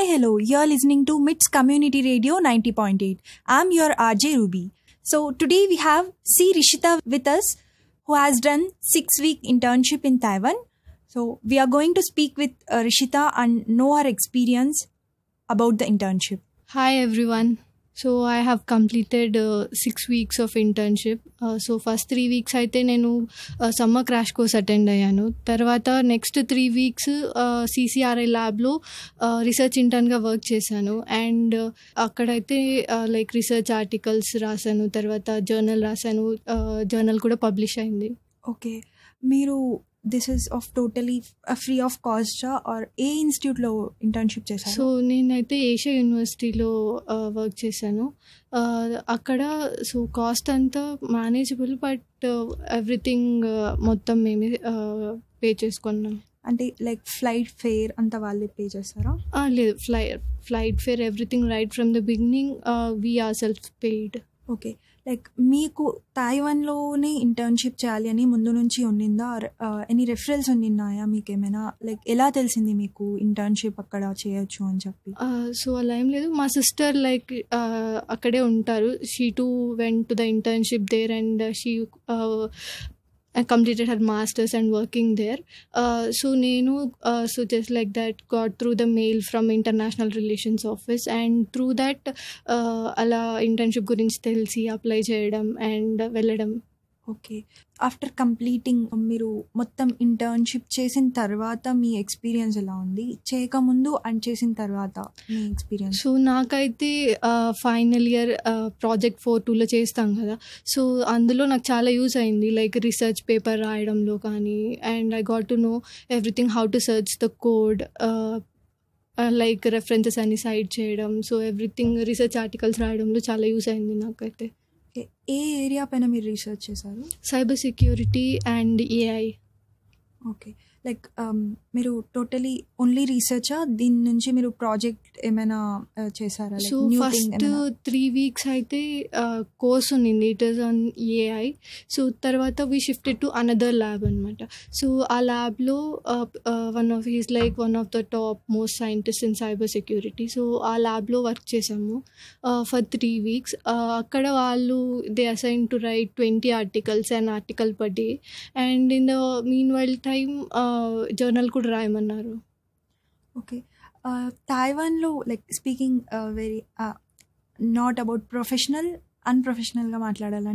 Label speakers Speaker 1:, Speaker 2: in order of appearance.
Speaker 1: Hi, hello. You're listening to MITS Community Radio 90.8. I'm your RJ Ruby. So today we have C. Rishita with us, who has done six-week internship in Taiwan. So we are going to speak with uh, Rishita and know her experience about the internship.
Speaker 2: Hi everyone. So I have completed uh, six weeks of internship. Uh, so first three weeks అయితే నేను summer crash course attend అయ్యాను తర్వాత next three weeks CCRI ల్యాబ్లో research ఇంటర్న్గా work చేశాను and అక్కడైతే like research articles రాశాను తర్వాత జర్నల్ రాశాను జర్నల్ కూడా పబ్లిష్ అయింది
Speaker 1: ఓకే మీరు this is of totally free of cost or a ఇన్స్టిట్యూట్లో ఇంటర్న్షిప్
Speaker 2: సో
Speaker 1: చేశారు
Speaker 2: నేనైతే ఏషియా యూనివర్సిటీలో వర్క్ చేశాను ఆ, అక్కడ సో కాస్ట్ అంతా మేనేజబుల్ బట్ ఎవ్రీథింగ్ మొత్తం మేమే పే చేసుకున్నాం
Speaker 1: అంటే లైక్ ఫ్లైట్ ఫేర్ అంతా వాళ్ళే పే చేస్తారా
Speaker 2: ఆ, లేదు fly flight fare everything right from the beginning we are self paid
Speaker 1: okay like మీకు తైవాన్లోనే ఇంటర్న్షిప్ చేయాలి అని ముందు నుంచి ఉన్నిందా ఎనీ రెఫరెన్స్ ఉన్నిన్నాయా మీకు ఏమైనా లైక్ ఎలా తెలిసింది మీకు ఇంటర్న్షిప్ అక్కడ చేయొచ్చు అని చెప్పి
Speaker 2: సో అలా ఏం లేదు మా సిస్టర్ లైక్ అక్కడే ఉంటారు she to went to the internship there and she completed her masters and working there uh, so nenu uh, so just like that got through the mail from international relations office and through that uh, అలా internship గురించి తెలిసి apply చేయడం and వెళ్ళడం
Speaker 1: okay after completing మీరు మొత్తం internship చేసిన తర్వాత మీ ఎక్స్పీరియన్స్ ఎలా ఉంది చేయకముందు అండ్ చేసిన తర్వాత మీ ఎక్స్పీరియన్స్
Speaker 2: సో నాకైతే ఫైనల్ ఇయర్ ప్రాజెక్ట్ ఫోర్ టూలో చేస్తాం కదా సో అందులో నాకు చాలా యూజ్ అయింది లైక్ రీసెర్చ్ పేపర్ రాయడంలో కానీ and I got to know everything how to search the code like references అన్ని సైడ్ చేయడం సో ఎవ్రీథింగ్ రీసెర్చ్ ఆర్టికల్స్ రాయడంలో చాలా యూజ్ అయింది నాకైతే
Speaker 1: ఏ ఏరియా పైన మీరు రీసెర్చ్ చేశారు
Speaker 2: cyber security and AI
Speaker 1: okay like మీరు టోటలీ ఓన్లీ రీసెర్చా దీని నుంచి మీరు ప్రాజెక్ట్ ఏమైనా uh, చేశారా
Speaker 2: సో ఫస్ట్ త్రీ వీక్స్ అయితే కోర్స్ ఉన్నింది it is on AI so తర్వాత we shifted to another lab అనమాట సో ఆ ల్యాబ్లో one of his like one of the top most scientist in cyber security so ఆ ల్యాబ్లో work చేసాము for three weeks అక్కడ వాళ్ళు they assign to right twenty articles and article per day and in the meanwhile time journal కూడా రాయమన్నారు
Speaker 1: okay తైవాన్లో like speaking very not about professional అన్ప్రొఫెషనల్గా మాట్లాడాలంటే